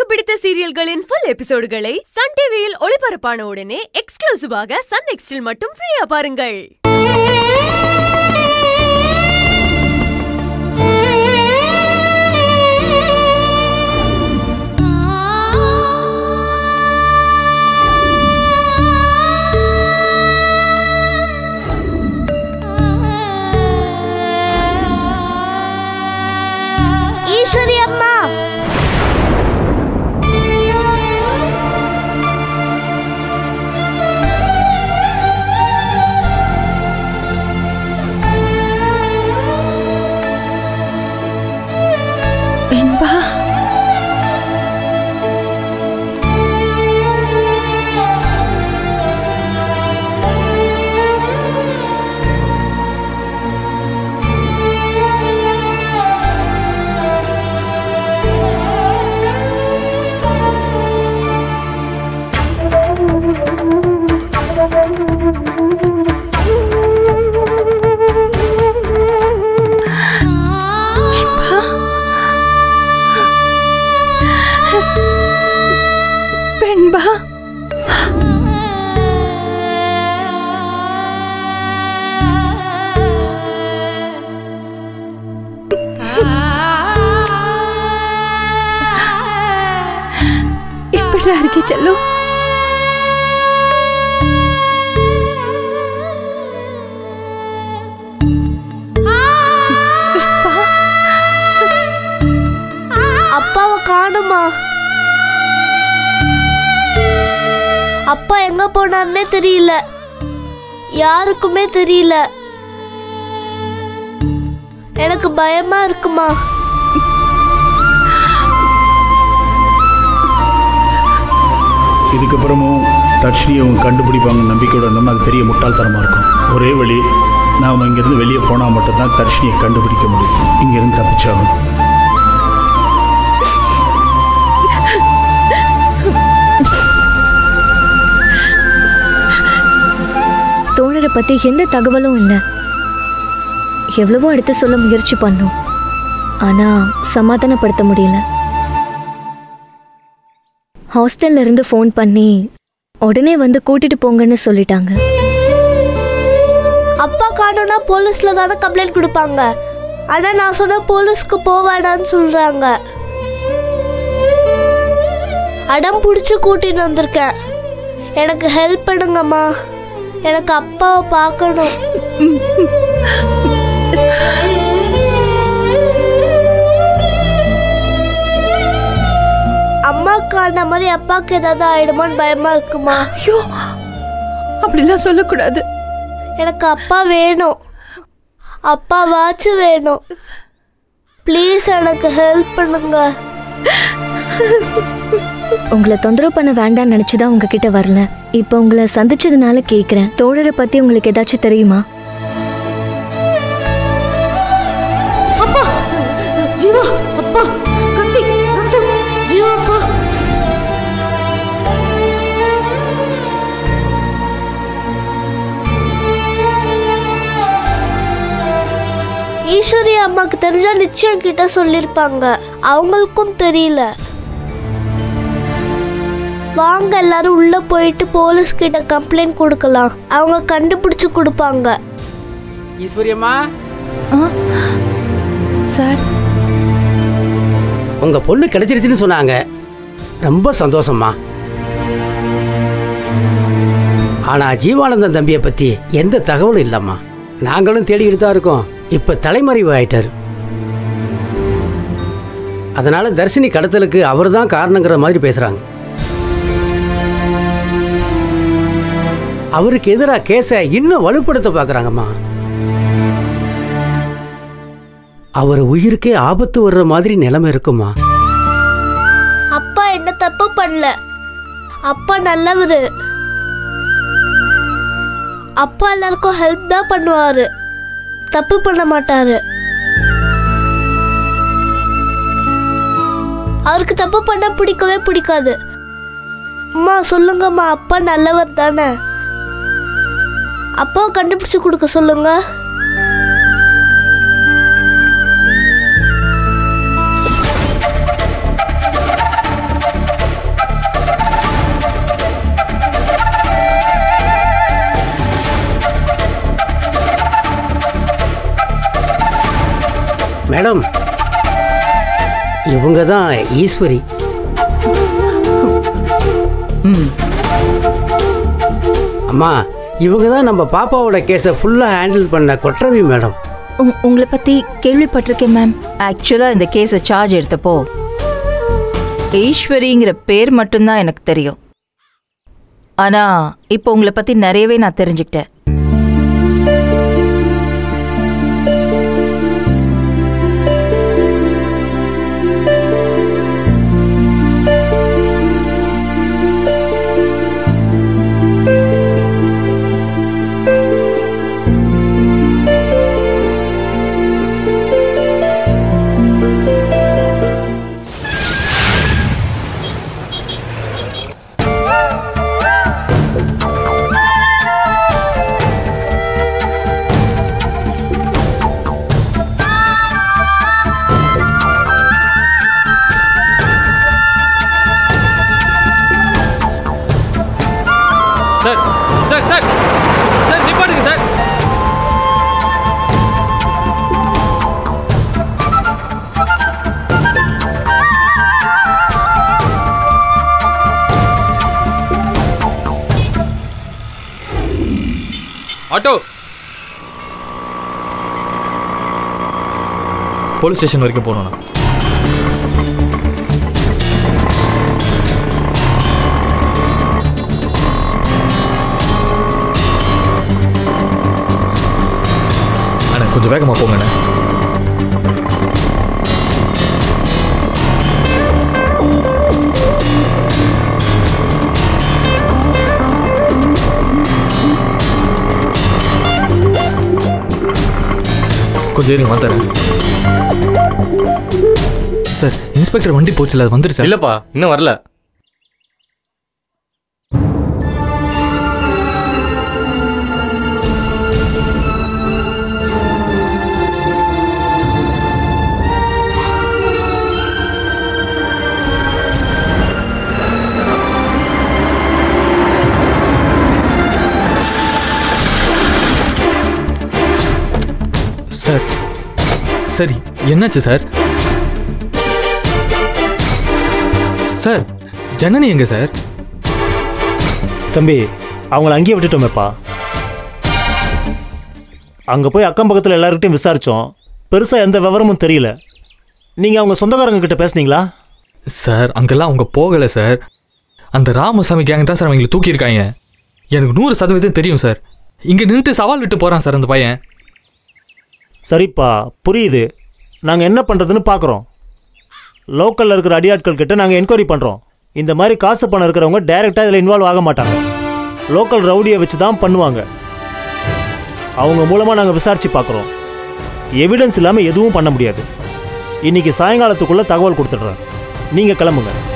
பிடித்த சீரியல்களின் full எபிசோடுகளை Sun டிவியில் ஒளிபரப்பான உடனே எக்ஸ்க்ளூசிவாக சன் நெக்ஸ்டில் மட்டும் ஃப்ரீயா பாருங்கள் ஈஸ்வரி அம்மா வெண்பா வெண்பா எப்படிடா இருக்கே செல்லு அப்பாவை காணுமா அப்பா எங்க போனார்னே தெரியல யாருக்குமே தெரியல எனக்கு பயமா இருக்குமா இதுக்கப்புறமும் தர்ஷினியை அவங்க கண்டுபிடிப்பாங்க நம்பிக்கையோட இருந்தோம்னா அது பெரிய முட்டாள்தனமாக இருக்கும் ஒரே வழி நாம் இங்கேருந்து வெளியே போனால் மட்டும்தான் தர்ஷினியை கண்டுபிடிக்க முடியும் இங்கேருந்து தப்பிச்சாகணும் தோழரை பத்தி எந்த தகவலும் இல்லை எவ்வளவோ எடுத்து சொல்ல முயற்சி பண்ணோம் ஆனா சமாதானப்படுத்த முடியல ஹாஸ்டல்ல இருந்து ஃபோன் பண்ணி உடனே வந்து கூட்டிட்டு போங்கன்னு சொல்லிட்டாங்க அப்பா காணும்னா போலீஸ்ல தானே கம்ப்ளைண்ட் கொடுப்பாங்க ஆனா நான் சொன்ன போலீஸ்க்கு போவாடான்னு சொல்றாங்க அடம் பிடிச்சி கூட்டின்னு வந்திருக்கேன் எனக்கு ஹெல்ப் பண்ணுங்கம்மா எனக்கு அப்பாவை பார்க்கணும் அம்மாவுக்கு ஆன மாதிரி அப்பாவுக்கு ஏதாவது ஆயிடுமான்னு பயமா இருக்குமா ஐயோ அப்படிலாம் சொல்லக்கூடாது எனக்கு அப்பா வேணும் அப்பா வாட்ச் வேணும் ப்ளீஸ் எனக்கு ஹெல்ப் பண்ணுங்க உங்களை தொந்தரவு பண்ண வேண்டாம்னு நினைச்சுதான் உங்ககிட்ட வரல இப்போ உங்களை சந்திச்சதுனால கேக்குறேன் தோழரை பத்தி உங்களுக்கு ஏதாச்சும் தெரியுமா அப்பா ஜீவா அப்பா கத்தி ரத்தம் ஜீவா அப்பா ஈஸ்வரி அம்மாக்கு தெரிஞ்சா நிச்சயம் கிட்ட சொல்லிருப்பாங்க அவங்களுக்கும் தெரியல வாங்க எல்லாரும் உள்ள போயிட்டு போலீஸ் கிட்ட கம்ப்ளைண்ட் கொடுக்கலாம் அவங்க கண்டுபிடிச்சு கொடுப்பாங்க ஈஸ்வரியம்மா சார் உங்க பொண்ணு கிடைச்சிருச்சுன்னு சொன்னாங்க ரொம்ப சந்தோஷம்மா ஆனா ஜீவானந்தன் தம்பியை பத்தி எந்த தகவலும் இல்லம்மா நாங்களும் தேடிக்கிட்டு தான் இருக்கோம் இப்ப தலைமறைவு ஆயிட்டாரு அதனால தர்ஷினி கடத்தலுக்கு அவர் தான் காரணங்கிற மாதிரி பேசுறாங்க அவருக்கு எதிராக கேஸை இன்னும் வலுப்படுத்த பார்க்குறாங்கம்மா அவர் உயிருக்கே ஆபத்து வர்ற மாதிரி நிலைமை இருக்குமா அப்பா என்ன தப்பு பண்ணல அப்பா நல்லவரு அப்பா எல்லாருக்கும் ஹெல்ப் தான் பண்ணுவாரு தப்பு பண்ண மாட்டாரு அவருக்கு தப்பு பண்ண பிடிக்கவே பிடிக்காது அம்மா சொல்லுங்கம்மா அப்பா நல்லவர் தானே அப்பாவை கண்டுபிடிச்சு கொடுக்க சொல்லுங்க மேடம் இவங்க தான் ஈஸ்வரி அம்மா இவங்க தான் நம்ம பாப்பாவோட கேஸை ஃபுல்லாக ஹேண்டில் பண்ண கொற்றவி மேடம் உங்- உங்களை பத்தி கேள்விப்பட்டிருக்கேன் மேம் ஆக்சுவலா இந்த கேஸை சார்ஜ் எடுத்தப்போ ஈஸ்வரிங்கிற பேர் மட்டும்தான் எனக்கு தெரியும் ஆனா இப்போ உங்களை பத்தி நிறையவே நான் தெரிஞ்சுக்கிட்டேன் சார் சார் சார் சார் நிப்பாட்டுங்க சார் ஆட்டோ போலீஸ் ஸ்டேஷன் வரைக்கும் போகணும் அண்ணா கொஞ்சம் வேகமாக போங்கண்ணே கொஞ்சம் இருங்க வந்துடுறேன் சார் இன்ஸ்பெக்டர் வண்டி போச்சுல அது வந்துருச்சு இல்லப்பா இன்னும் வரல சார் சரி என்னாச்சு சார் சார் ஜனனி எங்க சார் தம்பி அவங்கள அங்கேயே விட்டுட்டோமேப்பா அங்கே போய் அக்கம் பக்கத்தில் எல்லாருக்கிட்டையும் விசாரித்தோம் பெருசாக எந்த விவரமும் தெரியல நீங்கள் அவங்க சொந்தக்காரங்க கிட்ட பேசுனீங்களா சார் அங்கெல்லாம் அவங்க போகலை சார் அந்த ராமசாமி கேங் தான் சார் அவங்களை தூக்கியிருக்காங்க எனக்கு நூறு சதவீதம் தெரியும் சார் இங்கே நின்றுட்டு சவால் விட்டு போகிறான் சார் அந்த பையன் சரிப்பா புரியுது நாங்கள் என்ன பண்ணுறதுன்னு பார்க்குறோம் லோக்கலில் இருக்கிற அடியாட்கள் கிட்ட நாங்கள் என்கொயரி பண்ணுறோம் இந்த மாதிரி காசு பணம் இருக்கிறவங்க டைரெக்டாக இதில் இன்வால்வ் ஆக மாட்டாங்க லோக்கல் ரவுடியை வச்சு தான் பண்ணுவாங்க அவங்க மூலமாக நாங்கள் விசாரித்து பார்க்குறோம் எவிடன்ஸ் இல்லாமல் எதுவும் பண்ண முடியாது இன்னைக்கு சாயங்காலத்துக்குள்ளே தகவல் கொடுத்துட்றேன் நீங்கள் கிளம்புங்க